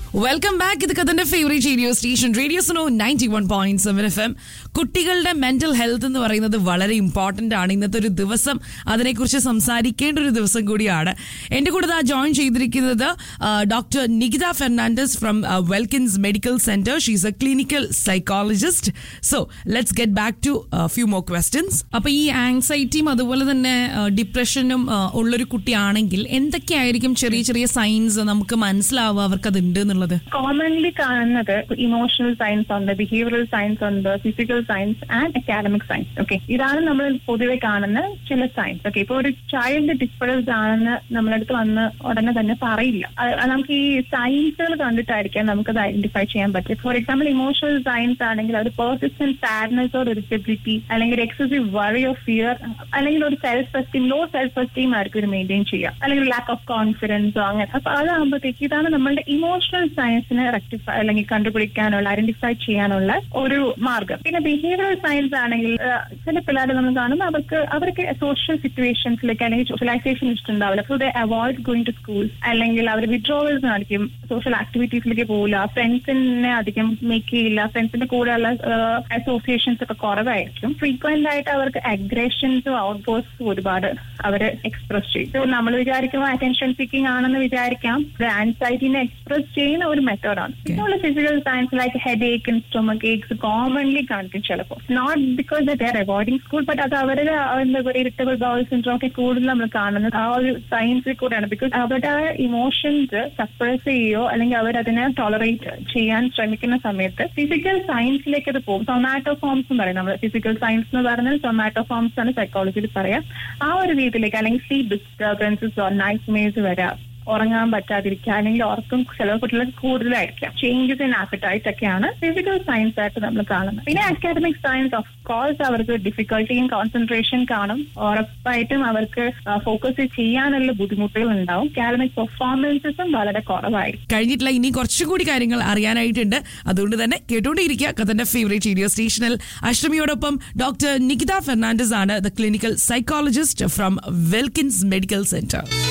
welcome back ഇത് കഥന്റെ favourite radio station radio Suno ninety one point seven F M കുട്ടികളുടെ mental health എന്ന് പറയുന്നത് വളരെ ഇമ്പോർട്ടന്റ് ആണ് ഇന്നത്തെ ഒരു ദിവസം അതിനെക്കുറിച്ച് സംസാരിക്കേണ്ട ഒരു ദിവസം കൂടിയാണ് എന്റെ കൂടെ ദാ ജോയിൻ ചെയ്തിരിക്കുന്നത് doctor Nikita Fernandes from Welkins medical centre she's a clinical psychologist so let's get back to few more questions അപ്പൊ ഈ ആങ്സൈറ്റിയും അതുപോലെ തന്നെ ഡിപ്രഷനും ഉള്ളൊരു കുട്ടിയാണെങ്കിൽ എന്തൊക്കെയായിരിക്കും ചെറിയ ചെറിയ സൈൻസ് നമുക്ക് മനസ്സിലാവുക അവർക്ക് അത് ഉണ്ട് എന്നുള്ളത് കോമൺലി കാണുന്നത് ഇമോഷണൽ സയൻസ് ഉണ്ട് ബിഹേവിയറൽ സയൻസ് ഉണ്ട് physical science and academic science okay ഇതാണ് നമ്മൾ പൊതുവെ കാണുന്ന ചില സയൻസ് ഓക്കെ ഇപ്പൊ ഒരു ചൈൽഡ് ഡിസ്പേഴ്സ് ആണെന്ന് നമ്മളടുത്ത് വന്ന് ഉടനെ തന്നെ പറയില്ല അത് നമുക്ക് ഈ സയൻസുകൾ കണ്ടിട്ടായിരിക്കാം നമുക്കത് ഐഡന്റിഫൈ ചെയ്യാൻ പറ്റും ഫോർ എക്സാമ്പിൾ ഇമോഷണൽ സയൻസ് ആണെങ്കിൽ അത് പേഴ്സിസ്റ്റന്റ് സാഡ്നെസ് ഓർ ഇറിറ്റബിലിറ്റി അല്ലെങ്കിൽ എക്സസീവ് വറി ഓഫ് ഫിയർ അല്ലെങ്കിൽ ഒരു self esteem low self esteem ആയിരിക്കും ഇത് മെയിൻറ്റെയിൻ ചെയ്യുക അല്ലെങ്കിൽ ലാക്ക് ഓഫ് കോൺഫിഡൻസോ അങ്ങനെ അപ്പൊ അതാകുമ്പോഴത്തേക്ക് ഇതാണ് നമ്മളുടെ ഇമോഷണൽ സയൻസിനെ റെക്ടിഫൈ അല്ലെങ്കിൽ കണ്ടുപിടിക്കാനുള്ള ഐഡന്റിഫൈ ചെയ്യാനുള്ള ഒരു മാർഗം പിന്നെ ബിഹേവിയറൽ സയൻസ് ആണെങ്കിൽ ആ, ചില പിള്ളേരെ നമ്മൾ കാണുമ്പോൾ അവർക്ക് അവർക്ക് സോഷ്യൽ സിറ്റുവേഷൻസിലേക്ക് അല്ലെങ്കിൽ സോഷ്യലൈസേഷൻ ഇഷ്ടമുണ്ടാവില്ല so they avoid going to school അല്ലെങ്കിൽ അവർ വിഡ്രോവൽസ് കാണിക്കും സോഷ്യൽ ആക്ടിവിറ്റീസിലേക്ക് പോകില്ല ഫ്രണ്ട്സിനെ അധികം മേക്ക് ചെയ്യില്ല ഫ്രണ്ട്സിന്റെ കൂടെയുള്ള അസോസിയേഷൻസ് ഒക്കെ കുറവായിരിക്കും ഫ്രീക്വന്റ് ആയിട്ട് അവർക്ക് അഗ്രഷൻസും ഔട്ട് ബോസ്റ്റും ഒരുപാട് അവർ എക്സ്പ്രസ് ചെയ്യും So, നമ്മൾ വിചാരിക്കുമ്പോൾ അറ്റൻഷൻ സീക്കിംഗ് ആണെന്ന് വിചാരിക്കാം ആൻസൈറ്റിനെ എക്സ്പ്രസ് ചെയ്യുന്ന ഒരു മെത്തേഡാണ് പിന്നെയുള്ള physical science like headache stomach aches commonly കാണിക്കും ചിലപ്പോൾ not because they are avoiding school but അത് അവരുടെ ആ, എന്താ പറയുക ഇറിറ്റബിൾ ബൗൾ സിൻഡ്രോം ഒക്കെ കൂടുതൽ നമ്മൾ കാണുന്നത് ആ ഒരു സയൻസിൽ കൂടെയാണ് ബിക്കോസ് അവരുടെ ഇമോഷൻസ് സപ്രസ് ചെയ്യുകയോ അല്ലെങ്കിൽ അവരതിനെ ടോളറേറ്റ് ചെയ്യാൻ ശ്രമിക്കുന്ന സമയത്ത് ഫിസിക്കൽ സയൻസിലേക്ക് അത് പോകും സൊമാറ്റോ ഫോംസ് എന്ന് പറയും നമ്മൾ ഫിസിക്കൽ സയൻസ് എന്ന് പറയുന്നത് സൊമാറ്റോ ഫോംസ് ആണ് സൈക്കോളജിയിൽ പറയാം ആ ഒരു രീതിയിലേക്ക് അല്ലെങ്കിൽ sleep disturbances or nightmares വരാം ഉറങ്ങാൻ പറ്റാതിരിക്കുക അല്ലെങ്കിൽ ഉറക്കം ചില കുട്ടികൾക്ക് കൂടുതലായിരിക്കാം ചേഞ്ചസ് ഇൻ ആപ്പിറ്റൈറ്റ് ഒക്കെയാണ് ഫിസിക്കൽ സയൻസ് ആയിട്ട് നമ്മൾ കാണുന്നത് പിന്നെ അക്കാഡമിക് സയൻസ് ഓഫ് കോഴ്സ് അവർക്ക് ഡിഫിക്കൽട്ടിയും കോൺസെൻട്രേഷൻ കാണും ഉറപ്പായിട്ടും അവർക്ക് ഫോക്കസ് ചെയ്യാനുള്ള ബുദ്ധിമുട്ടുകൾ ഉണ്ടാവും അക്കാഡമിക് പെർഫോമൻസസും വളരെ കുറവായിരിക്കും കഴിഞ്ഞിട്ടില്ല ഇനി കുറച്ചുകൂടി കാര്യങ്ങൾ അറിയാനായിട്ടുണ്ട് അതുകൊണ്ട് തന്നെ കേട്ടുകൊണ്ടേയിരിക്കുക കഥന്റെ ഫേവറേറ്റ് റേഡിയോ സ്റ്റേഷനിൽ അഷ്ടമിയോടൊപ്പം ഡോക്ടർ നികിത ഫെർണാണ്ടസ് ആണ് the clinical psychologist from Welkins medical centre